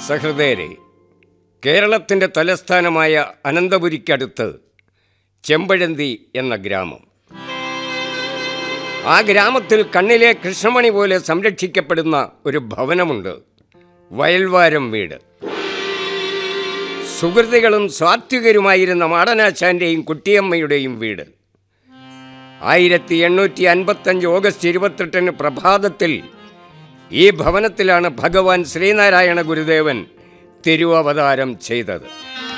സഹൃദയരെ കേരളത്തിൻ്റെ തലസ്ഥാനമായ അനന്തപുരിക്കടുത്ത് ചെമ്പഴന്തി എന്ന ഗ്രാമം ആ ഗ്രാമത്തിൽ കണ്ണിലെ കൃഷ്ണമണി പോലെ സംരക്ഷിക്കപ്പെടുന്ന ഒരു ഭവനമുണ്ട് വയൽവാരം വീട് സുഹൃത്തുക്കളും സാത്വികരുമായിരുന്ന മാടനാശാന്റെയും കുട്ടിയമ്മയുടെയും വീട് ആയിരത്തി എണ്ണൂറ്റി അൻപത്തഞ്ച് ഓഗസ്റ്റ് ഇരുപത്തെട്ടിന് പ്രഭാതത്തിൽ ഈ ഭവനത്തിലാണ് ഭഗവാൻ ശ്രീനാരായണ ഗുരുദേവൻ തിരുവവതാരം ചെയ്തത്